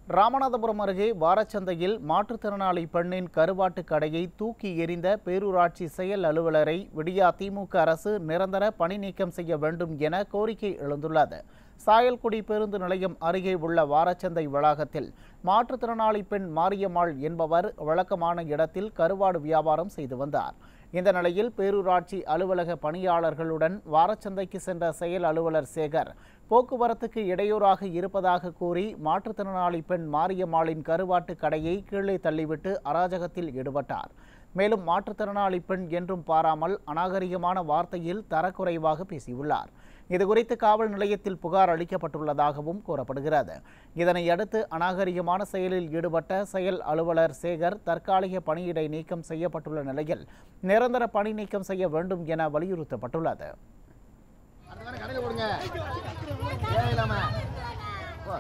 ராமநாதபுரம் அருகே வாரச்சந்தையில் மாற்றுத்திறனாளி பெண்ணின் கருவாட்டு கடையை தூக்கி எறிந்த பேரூராட்சி செயல் அலுவலரை விடியா திமுக அரசு நிரந்தர பணி நீக்கம் செய்ய வேண்டும் என கோரிக்கை எழுந்துள்ளது சாயல்குடி பேருந்து நிலையம் அருகே உள்ள வாரச்சந்தை வளாகத்தில் மாற்றுத்திறனாளி பெண் மாரியம்மாள் என்பவர் வழக்கமான இடத்தில் கருவாடு வியாபாரம் செய்து வந்தார் இந்த நிலையில் பேரூராட்சி அலுவலக பணியாளர்களுடன் வாரச்சந்தைக்கு சென்ற செயல் அலுவலர் சேகர் போக்குவரத்துக்கு இடையூறாக இருப்பதாக கூறி மாற்றுத்திறனாளி பெண் மாரியம்மாளின் கருவாட்டு கடையை கீழே தள்ளிவிட்டு அராஜகத்தில் ஈடுபட்டார் மேலும் மாற்றுத்திறனாளி பெண் என்றும் பாராமல் அநாகரிகமான வார்த்தையில் தரக்குறைவாக பேசியுள்ளார் இதுகுறித்து காவல் நிலையத்தில் புகார் அளிக்கப்பட்டுள்ளதாகவும் கூறப்படுகிறது இதனை அடுத்து அநாகரிகமான செயலில் ஈடுபட்ட செயல் அலுவலர் சேகர் தற்காலிக பணியிடை நீக்கம் செய்யப்பட்டுள்ள நிலையில் நிரந்தர பணி நீக்கம் செய்ய வேண்டும் என வலியுறுத்தப்பட்டுள்ளது அடுத்த வாரம் கடையில் போடுங்க தேவையில்லாம போ.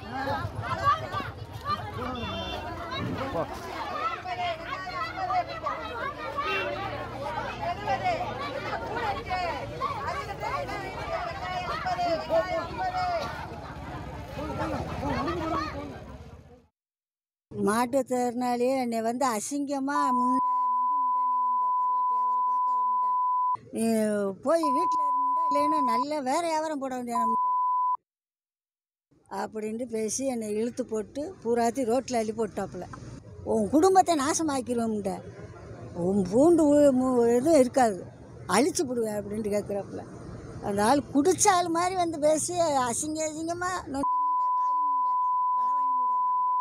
போ. மாற்றுத்திறனாளி என்னை வந்து அசிங்கமாக முண்டை நொண்டி முண்டை நீ இந்த கருவாட்டு வியாபாரம் பார்க்காத முண்டை நீ போய் வீட்டில் இருமுண்டா இல்லைன்னா நல்ல வேற வியாபாரம் போட வேண்டிய முண்டை அப்படின்ட்டு பேசி என்னை இழுத்து போட்டு பூராத்தி ரோட்டில் அள்ளி போட்டாப்புல உன் குடும்பத்தை நாசமாக்கிடுவேன் முண்டை உன் பூண்டு உ- மு- எதுவும் இருக்காது அழிச்சு போடுவேன் அப்படின்ட்டு கேட்குறாப்புல அந்த ஆள் குடிச்ச ஆள் மாதிரி வந்து பேசி அசிங்க அசிங்கமாக நொண்டி முண்டை காளி முண்டை களவாணி முண்டை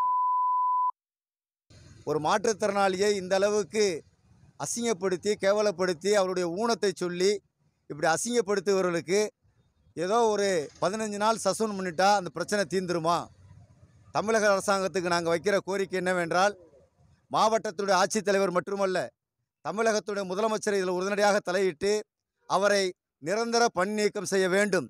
ஒரு மாற்றுத்திறனாளியை இந்த அளவுக்கு அசிங்கப்படுத்தி கேவலப்படுத்தி அவருடைய ஊனத்தை சொல்லி இப்படி அசிங்கப்படுத்துபவர்களுக்கு ஏதோ ஒரு பதினஞ்சு நாள் சஸ்பெண்ட் பண்ணிட்டா அந்த பிரச்சனை தீர்ந்துருமா தமிழக அரசாங்கத்துக்கு நாங்கள் வைக்கிற கோரிக்கை என்னவென்றால் மாவட்டத்துடைய ஆட்சித்தலைவர் மட்டுமல்ல தமிழகத்துடைய முதலமைச்சர் இதில் உடனடியாக தலையிட்டு அவரை நிரந்தர பணி நீக்கம் செய்ய வேண்டும்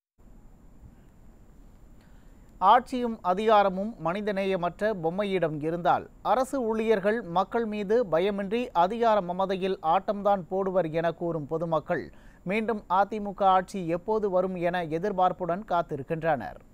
ஆட்சியும் அதிகாரமும் மனிதநேயமற்ற பொம்மையிடம் இருந்தால் அரசு ஊழியர்கள் மக்கள் மீது பயமின்றி அதிகார மமதையில் ஆட்டம்தான் போடுவர் என கூறும் பொதுமக்கள் மீண்டும் அதிமுக ஆட்சி எப்போது வரும் என எதிர்பார்ப்புடன் காத்திருக்கின்றனர்